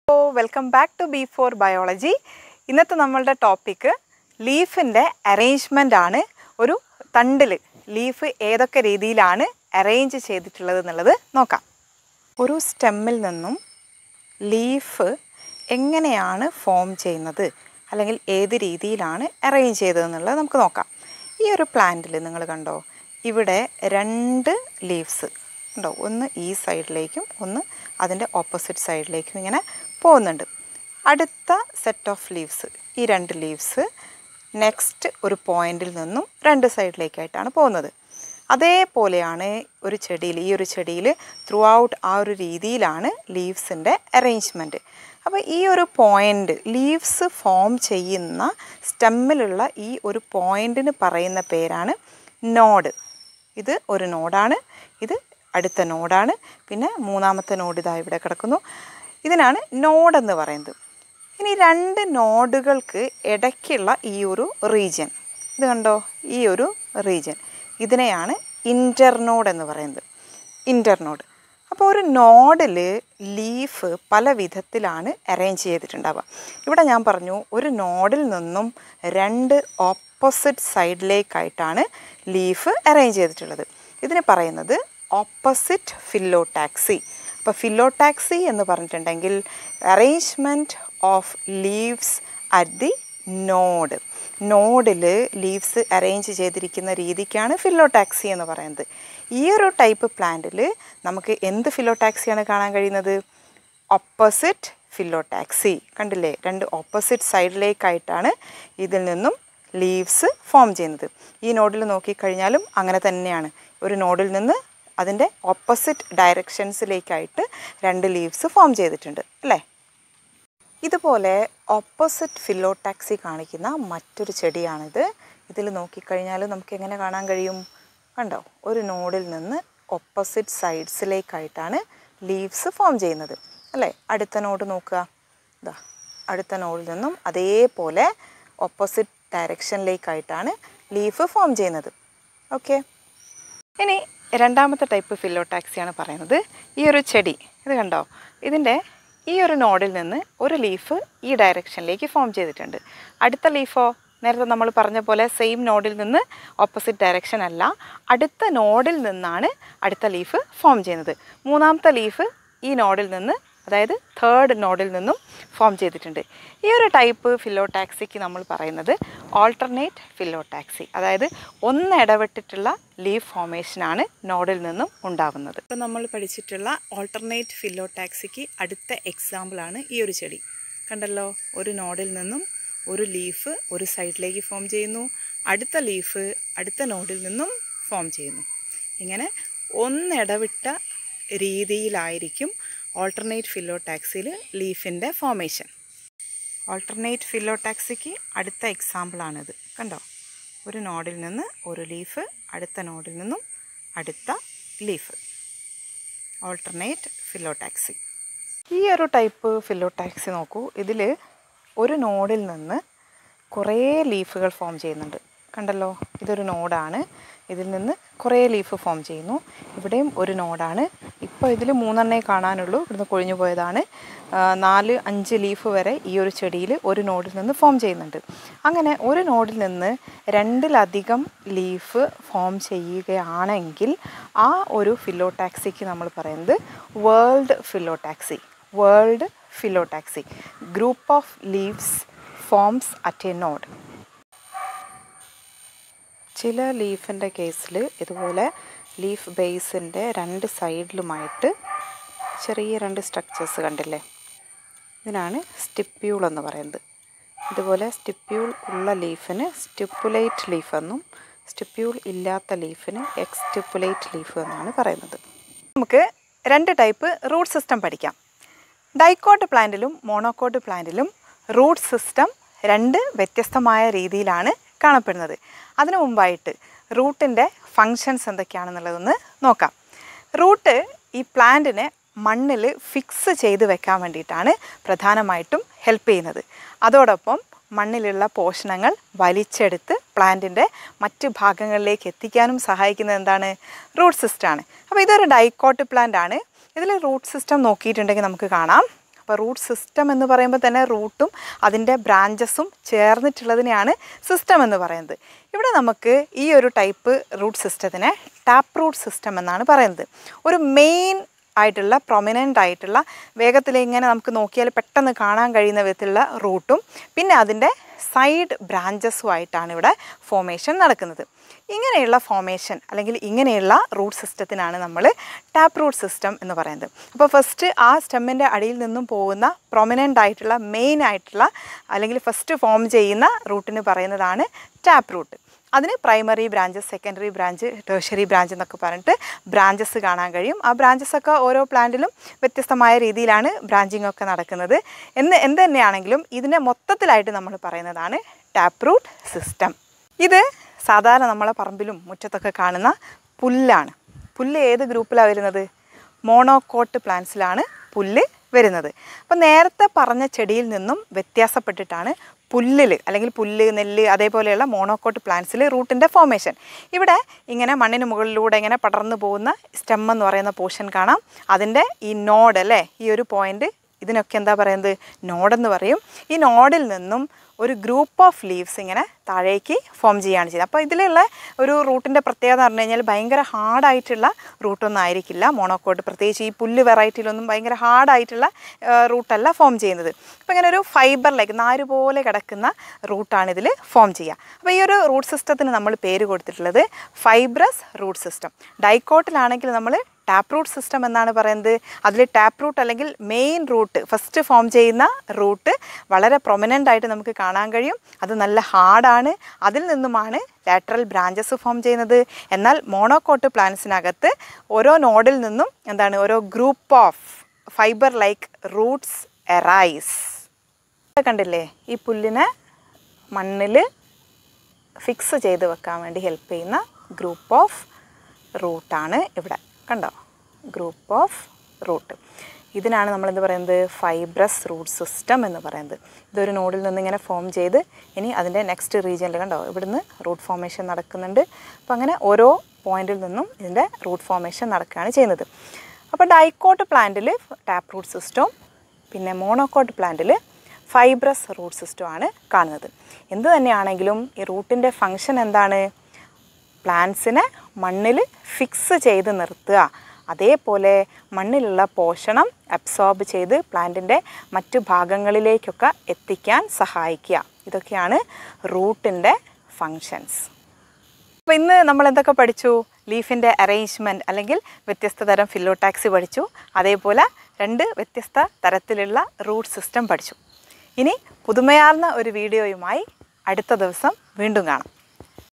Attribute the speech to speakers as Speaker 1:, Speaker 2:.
Speaker 1: welcome back to B for biology ഇന്നത്തെ നമ്മളുടെ topic ലീഫിൻ്റെ arrangement ആണ് ഒരു തണ്ടിൽ ലീഫ് ഏതൊക്കെ രീതിയിലാണ് അറേഞ്ച് ചെയ്തിട്ടുള്ളത് എന്നുള്ളത് നോക്കാം ഒരു സ്റ്റെമ്മിൽ നിന്നും ലീഫ് എങ്ങനെയാണ് ഫോം ചെയ്യുന്നത് അല്ലെങ്കിൽ ഏത് രീതിയിലാണ് അറേഞ്ച് ചെയ്തതെന്നുള്ളത് നമുക്ക് നോക്കാം ഈ ഒരു പ്ലാന്റിൽ നിങ്ങൾ കണ്ടോ ഇവിടെ രണ്ട് ലീവ്സ് ഉണ്ടോ ഒന്ന് ഈ സൈഡിലേക്കും ഒന്ന് അതിൻ്റെ ഓപ്പോസിറ്റ് സൈഡിലേക്കും ഇങ്ങനെ പോകുന്നുണ്ട് അടുത്ത സെറ്റ് ഓഫ് ലീവ്സ് ഈ രണ്ട് ലീവ്സ് നെക്സ്റ്റ് ഒരു പോയിന്റിൽ നിന്നും രണ്ട് സൈഡിലേക്കായിട്ടാണ് പോകുന്നത് അതേപോലെയാണ് ഒരു ചെടിയിൽ ഈ ഒരു ചെടിയിൽ ത്രൂ ഔട്ട് ആ ഒരു രീതിയിലാണ് ലീവ്സിൻ്റെ അറേഞ്ച്മെൻറ്റ് അപ്പോൾ ഈ ഒരു പോയിൻ്റ് ലീവ്സ് ഫോം ചെയ്യുന്ന സ്റ്റെമ്മിലുള്ള ഈ ഒരു പോയിൻറ്റിന് പറയുന്ന പേരാണ് നോഡ് ഇത് ഒരു നോഡാണ് ഇത് അടുത്ത നോഡാണ് പിന്നെ മൂന്നാമത്തെ നോഡ് ഇതാ ഇവിടെ കിടക്കുന്നു ഇതിനാണ് നോഡെന്ന് പറയുന്നത് ഇനി രണ്ട് നോഡുകൾക്ക് ഇടയ്ക്കുള്ള ഈ ഒരു റീജിയൻ ഇത് കണ്ടോ ഈ ഒരു റീജിയൻ ഇതിനെയാണ് ഇൻ്റർനോഡ് എന്ന് പറയുന്നത് ഇൻ്റർനോഡ് അപ്പോൾ ഒരു നോഡിൽ ലീഫ് പല വിധത്തിലാണ് അറേഞ്ച് ചെയ്തിട്ടുണ്ടാവുക ഇവിടെ ഞാൻ പറഞ്ഞു ഒരു നോഡിൽ നിന്നും രണ്ട് ഓപ്പോസിറ്റ് സൈഡിലേക്കായിട്ടാണ് ലീഫ് അറേഞ്ച് ചെയ്തിട്ടുള്ളത് ഇതിന് പറയുന്നത് ഓപ്പോസിറ്റ് ഫില്ലോടാക്സി അപ്പോൾ ഫില്ലോടാക്സി എന്ന് പറഞ്ഞിട്ടുണ്ടെങ്കിൽ arrangement of leaves at the node നോഡിൽ ലീവ്സ് അറേഞ്ച് ചെയ്തിരിക്കുന്ന രീതിക്കാണ് ഫില്ലോടാക്സി എന്ന് പറയുന്നത് ഈ ഒരു ടൈപ്പ് പ്ലാന്റിൽ നമുക്ക് എന്ത് ഫില്ലോടാക്സിയാണ് കാണാൻ കഴിയുന്നത് ഓപ്പോസിറ്റ് ഫില്ലോടാക്സി കണ്ടില്ലേ രണ്ട് ഓപ്പോസിറ്റ് സൈഡിലേക്കായിട്ടാണ് ഇതിൽ നിന്നും ലീവ്സ് ഫോം ചെയ്യുന്നത് ഈ നോഡിൽ നോക്കിക്കഴിഞ്ഞാലും അങ്ങനെ തന്നെയാണ് ഒരു നോഡിൽ നിന്ന് അതിൻ്റെ ഓപ്പോസിറ്റ് ഡയറക്ഷൻസിലേക്കായിട്ട് രണ്ട് ലീവ്സ് ഫോം ചെയ്തിട്ടുണ്ട് അല്ലേ ഇതുപോലെ ഓപ്പോസിറ്റ് ഫില്ലോടാക്സി കാണിക്കുന്ന മറ്റൊരു ചെടിയാണിത് ഇതിൽ നോക്കിക്കഴിഞ്ഞാൽ നമുക്ക് എങ്ങനെ കാണാൻ കഴിയും കണ്ടോ ഒരു നോഡിൽ നിന്ന് ഓപ്പോസിറ്റ് സൈഡ്സിലേക്കായിട്ടാണ് ലീവ്സ് ഫോം ചെയ്യുന്നത് അല്ലേ അടുത്ത നോഡ് നോക്കുക ഇതാ അടുത്ത നോഡിൽ നിന്നും അതേപോലെ ഓപ്പോസിറ്റ് ഡയറക്ഷനിലേക്കായിട്ടാണ് ലീഫ് ഫോം ചെയ്യുന്നത് ഓക്കെ ഇനി രണ്ടാമത്തെ ടൈപ്പ് ഫില്ലോടാക്സിയാണ് പറയുന്നത് ഈ ഒരു ചെടി ഇത് കണ്ടോ ഇതിൻ്റെ ഈ ഒരു നോഡിൽ നിന്ന് ഒരു ലീഫ് ഈ ഡയറക്ഷനിലേക്ക് ഫോം ചെയ്തിട്ടുണ്ട് അടുത്ത ലീഫോ നേരത്തെ നമ്മൾ പറഞ്ഞ പോലെ സെയിം നോഡിൽ നിന്ന് ഓപ്പോസിറ്റ് ഡയറക്ഷൻ അല്ല അടുത്ത നോഡിൽ നിന്നാണ് അടുത്ത ലീഫ് ഫോം ചെയ്യുന്നത് മൂന്നാമത്തെ ലീഫ് ഈ നോഡിൽ നിന്ന് അതായത് തേർഡ് നോഡിൽ നിന്നും ഫോം ചെയ്തിട്ടുണ്ട് ഈ ഒരു ടൈപ്പ് ഫില്ലോടാക്സിക്ക് നമ്മൾ പറയുന്നത് ഓൾട്ടർനേറ്റ് ഫില്ലോടാക്സി അതായത് ഒന്ന് ഇടവിട്ടിട്ടുള്ള ലീഫ് ഫോമേഷനാണ് നോഡിൽ നിന്നും ഉണ്ടാവുന്നത് ഇപ്പോൾ നമ്മൾ പഠിച്ചിട്ടുള്ള ഓൾട്ടർനേറ്റ് ഫില്ലോടാക്സിക്ക് അടുത്ത എക്സാമ്പിളാണ് ഈ ഒരു ചെടി കണ്ടല്ലോ ഒരു നോഡിൽ നിന്നും ഒരു ലീഫ് ഒരു സൈഡിലേക്ക് ഫോം ചെയ്യുന്നു അടുത്ത ലീഫ് അടുത്ത നോഡിൽ നിന്നും ഫോം ചെയ്യുന്നു ഇങ്ങനെ ഒന്നിടവിട്ട രീതിയിലായിരിക്കും ഓൾട്ടർനേറ്റ് ഫില്ലോടാക്സിയിൽ ലീഫിൻ്റെ ഫോമേഷൻ ഓൾട്ടർനേറ്റ് ഫില്ലോടാക്സിക്ക് അടുത്ത എക്സാമ്പിളാണിത് കണ്ടോ ഒരു നോഡിൽ നിന്ന് ഒരു ലീഫ് അടുത്ത നോഡിൽ നിന്നും അടുത്ത ലീഫ് ഓൾട്ടർനേറ്റ് ഫില്ലോടാക്സി ഈ ഒരു ടൈപ്പ് ഫില്ലോടാക്സി നോക്കൂ ഇതിൽ ഒരു നോഡിൽ നിന്ന് കുറേ ലീഫുകൾ ഫോം ചെയ്യുന്നുണ്ട് കണ്ടല്ലോ ഇതൊരു നോഡാണ് ഇതിൽ നിന്ന് കുറേ ലീഫ് ഫോം ചെയ്യുന്നു ഇവിടെയും ഒരു നോഡാണ് ഇപ്പോൾ ഇതിൽ മൂന്നെണ്ണേ കാണാനുള്ളൂ ഇവിടുന്ന് കൊഴിഞ്ഞു പോയതാണ് നാല് അഞ്ച് ലീഫ് വരെ ഈ ഒരു ചെടിയിൽ ഒരു നോഡിൽ നിന്ന് ഫോം ചെയ്യുന്നുണ്ട് അങ്ങനെ ഒരു നോഡിൽ നിന്ന് രണ്ടിലധികം ലീഫ് ഫോം ചെയ്യുകയാണെങ്കിൽ ആ ഒരു ഫില്ലോടാക്സിക്ക് നമ്മൾ പറയുന്നത് whorled phyllotaxy whorled phyllotaxy group of leaves forms at a node ചില ലീഫിൻ്റെ കേസിൽ ഇതുപോലെ ലീഫ് ബേസിൻ്റെ രണ്ട് സൈഡിലുമായിട്ട് ചെറിയ രണ്ട് സ്ട്രക്ചേഴ്സ് കണ്ടില്ലേ ഇതിനാണ് സ്റ്റിപ്യൂൾ എന്ന് പറയുന്നത് ഇതുപോലെ സ്റ്റിപ്യൂൾ ഉള്ള ലീഫിന് സ്റ്റിപ്പുലേറ്റ് ലീഫ് എന്നും സ്റ്റിപ്യൂൾ ഇല്ലാത്ത ലീഫിന് എക്സ്റ്റിപ്പുലേറ്റ് ലീഫ് എന്നാണ് പറയുന്നത് നമുക്ക് രണ്ട് ടൈപ്പ് റൂട്ട് സിസ്റ്റം പഠിക്കാം ഡൈക്കോട്ട് പ്ലാന്റിലും മോണോക്കോട്ട് പ്ലാന്റിലും റൂട്ട് സിസ്റ്റം രണ്ട് വ്യത്യസ്തമായ രീതിയിലാണ് കാണപ്പെടുന്നത് അതിനു മുമ്പായിട്ട് റൂട്ടിൻ്റെ ഫങ്ഷൻസ് എന്തൊക്കെയാണെന്നുള്ളതൊന്ന് നോക്കാം റൂട്ട് ഈ പ്ലാന്റിനെ മണ്ണിൽ ഫിക്സ് ചെയ്ത് വെക്കാൻ വേണ്ടിയിട്ടാണ് പ്രധാനമായിട്ടും ഹെൽപ്പ് ചെയ്യുന്നത് അതോടൊപ്പം മണ്ണിലുള്ള പോഷണങ്ങൾ വലിച്ചെടുത്ത് പ്ലാന്റിൻ്റെ മറ്റ് ഭാഗങ്ങളിലേക്ക് എത്തിക്കാനും സഹായിക്കുന്നത് എന്താണ് റൂട്ട് സിസ്റ്റമാണ് അപ്പോൾ ഇതൊരു ഡൈക്കോട്ട് പ്ലാന്റ് ആണ് ഇതിൽ റൂട്ട് സിസ്റ്റം നോക്കിയിട്ടുണ്ടെങ്കിൽ നമുക്ക് കാണാം അപ്പോൾ റൂട്ട് സിസ്റ്റം എന്ന് പറയുമ്പോൾ തന്നെ റൂട്ടും അതിൻ്റെ ബ്രാഞ്ചസും ചേർന്നിട്ടുള്ളതിനെയാണ് സിസ്റ്റം എന്ന് പറയുന്നത് ഇവിടെ നമുക്ക് ഈ ഒരു ടൈപ്പ് റൂട്ട് സിസ്റ്റത്തിനെ ടാപ്പ് റൂട്ട് സിസ്റ്റം എന്നാണ് പറയുന്നത് ഒരു മെയിൻ ആയിട്ടുള്ള പ്രൊമിനൻ്റ് ആയിട്ടുള്ള വേഗത്തിൽ ഇങ്ങനെ നമുക്ക് നോക്കിയാൽ പെട്ടെന്ന് കാണാൻ കഴിയുന്ന വിധത്തിലുള്ള റൂട്ടും പിന്നെ അതിൻ്റെ സൈഡ് ബ്രാഞ്ചസും ആയിട്ടാണ് ഇവിടെ ഫോമേഷൻ നടക്കുന്നത് ഇങ്ങനെയുള്ള ഫോമേഷൻ അല്ലെങ്കിൽ ഇങ്ങനെയുള്ള റൂട്ട് സിസ്റ്റത്തിനാണ് നമ്മൾ ടാപ്പ് റൂട്ട് സിസ്റ്റം എന്ന് പറയുന്നത് അപ്പോൾ ഫസ്റ്റ് ആ സ്റ്റെമ്മിൻ്റെ അടിയിൽ നിന്നും പോകുന്ന പ്രൊമിനൻ്റ് ആയിട്ടുള്ള മെയിൻ ആയിട്ടുള്ള അല്ലെങ്കിൽ ഫസ്റ്റ് ഫോം ചെയ്യുന്ന റൂട്ടിന് പറയുന്നതാണ് ടാപ്പ് റൂട്ട് അതിന് primary branch secondary branch tertiary branch എന്നൊക്കെ പറഞ്ഞിട്ട് ബ്രാഞ്ചസ് കാണാൻ കഴിയും ആ ബ്രാഞ്ചസ് ഒക്കെ ഓരോ പ്ലാന്റിലും വ്യത്യസ്തമായ രീതിയിലാണ് ബ്രാഞ്ചിങ് ഒക്കെ നടക്കുന്നത് എന്ന് എന്ത് തന്നെയാണെങ്കിലും ഇതിനെ മൊത്തത്തിലായിട്ട് നമ്മൾ പറയുന്നതാണ് ടാപ്പ് റൂട്ട് സിസ്റ്റം ഇത് സാധാരണ നമ്മളെ പറമ്പിലും മുറ്റത്തൊക്കെ കാണുന്ന പുല്ലാണ് പുല്ല് ഏത് ഗ്രൂപ്പിലാണ് വരുന്നത് മോണോകോട്ട് പ്ലാന്റ്സിലാണ് പുല്ല് വരുന്നത് അപ്പോൾ നേരത്തെ പറഞ്ഞ ചെടിയിൽ നിന്നും വ്യത്യാസപ്പെട്ടിട്ടാണ് പുല്ലിൽ അല്ലെങ്കിൽ പുല്ല് നെല്ല് അതേപോലെയുള്ള മോണോക്കോട്ട് പ്ലാന്റ്സിൽ റൂട്ടിൻ്റെ ഫോമേഷൻ ഇവിടെ ഇങ്ങനെ മണ്ണിന് മുകളിലൂടെ ഇങ്ങനെ പടർന്നു പോകുന്ന സ്റ്റെം എന്ന് പറയുന്ന പോർഷൻ കാണാം അതിൻ്റെ ഈ നോഡ് അല്ലേ ഈ ഒരു പോയിന്റ് ഇതിനൊക്കെ എന്താ പറയുന്നത് നോഡെന്ന് പറയും ഈ നോഡിൽ നിന്നും ഒരു ഗ്രൂപ്പ് ഓഫ് ലീവ്സ് ഇങ്ങനെ താഴേക്ക് ഫോം ചെയ്യുകയാണ് ചെയ്യുന്നത് അപ്പോൾ ഇതിലുള്ള ഒരു റൂട്ടിൻ്റെ പ്രത്യേകത എന്ന് പറഞ്ഞു കഴിഞ്ഞാൽ ഭയങ്കര ഹാർഡായിട്ടുള്ള റൂട്ടൊന്നും ആയിരിക്കില്ല മോണോക്കോട്ട് പ്രത്യേകിച്ച് ഈ പുല്ല് വെറൈറ്റിയിലൊന്നും ഭയങ്കര ഹാർഡായിട്ടുള്ള റൂട്ടല്ല ഫോം ചെയ്യുന്നത് അപ്പോൾ ഇങ്ങനെ ഒരു ഫൈബർ ലൈക്ക് നാര് പോലെ കിടക്കുന്ന റൂട്ടാണ് ഇതിൽ ഫോം ചെയ്യുക അപ്പോൾ ഈ ഒരു റൂട്ട് സിസ്റ്റത്തിന് നമ്മൾ പേര് കൊടുത്തിട്ടുള്ളത് ഫൈബ്രസ് റൂട്ട് സിസ്റ്റം ഡൈക്കോട്ടിലാണെങ്കിൽ നമ്മൾ ടാപ്പ് റൂട്ട് സിസ്റ്റം എന്നാണ് പറയുന്നത് അതിൽ ടാപ്പ് റൂട്ട് അല്ലെങ്കിൽ മെയിൻ റൂട്ട് ഫസ്റ്റ് ഫോം ചെയ്യുന്ന റൂട്ട് വളരെ പ്രൊമിനൻ്റ് ആയിട്ട് നമുക്ക് കാണാൻ കഴിയും അത് നല്ല ഹാർഡാണ് അതിൽ നിന്നുമാണ് ലാറ്ററൽ ബ്രാഞ്ചസ് ഫോം ചെയ്യുന്നത് എന്നാൽ മോണോക്കോട്ട് പ്ലാന്റ്സിനകത്ത് ഓരോ നോഡിൽ നിന്നും എന്താണ് ഓരോ group of fibre like roots arise കണ്ടില്ലേ ഈ പുല്ലിനെ മണ്ണിൽ ഫിക്സ് ചെയ്ത് വെക്കാൻ വേണ്ടി ഹെൽപ്പ് ചെയ്യുന്ന ഗ്രൂപ്പ് ഓഫ് റൂട്ടാണ് ഇവിടെ കണ്ടോ ഗ്രൂപ്പ് ഓഫ് റൂട്ട് ഇതിനാണ് നമ്മൾ എന്ത് പറയുന്നത് ഫൈബ്രസ് റൂട്ട് സിസ്റ്റം എന്ന് പറയുന്നത് ഇതൊരു നോഡിൽ നിന്ന് ഇങ്ങനെ ഫോം ചെയ്ത് ഇനി അതിൻ്റെ നെക്സ്റ്റ് റീജിയനിൽ കണ്ടോ ഇവിടുന്ന് റൂട്ട് ഫോമേഷൻ നടക്കുന്നുണ്ട് അപ്പോൾ അങ്ങനെ ഓരോ പോയിന്റിൽ നിന്നും ഇതിൻ്റെ റൂട്ട് ഫോമേഷൻ നടക്കുകയാണ് ചെയ്യുന്നത് അപ്പോൾ ഡൈക്കോട്ട് പ്ലാന്റിൽ ടാപ്പ് റൂട്ട് സിസ്റ്റവും പിന്നെ മോണോക്കോട്ട് പ്ലാന്റിൽ ഫൈബ്രസ് റൂട്ട് സിസ്റ്റമാണ് കാണുന്നത് എന്ത് തന്നെയാണെങ്കിലും ഈ റൂട്ടിൻ്റെ ഫങ്ഷൻ എന്താണ് പ്ലാന്റ്സിനെ മണ്ണിൽ ഫിക്സ് ചെയ്ത് നിർത്തുക അതേപോലെ മണ്ണിലുള്ള പോഷണം അബ്സോർബ് ചെയ്ത് പ്ലാന്റിൻ്റെ മറ്റു ഭാഗങ്ങളിലേക്കൊക്കെ എത്തിക്കാൻ സഹായിക്കുക ഇതൊക്കെയാണ് റൂട്ടിൻ്റെ ഫങ്ഷൻസ് അപ്പോൾ ഇന്ന് നമ്മൾ എന്തൊക്കെ പഠിച്ചു ലീഫിൻ്റെ അറേഞ്ച്മെൻറ്റ് അല്ലെങ്കിൽ വ്യത്യസ്ത തരം ഫില്ലോടാക്സി പഠിച്ചു അതേപോലെ രണ്ട് വ്യത്യസ്ത തരത്തിലുള്ള റൂട്ട് സിസ്റ്റം പഠിച്ചു ഇനി പുതുമയാർന്ന ഒരു വീഡിയോയുമായി അടുത്ത ദിവസം വീണ്ടും കാണാം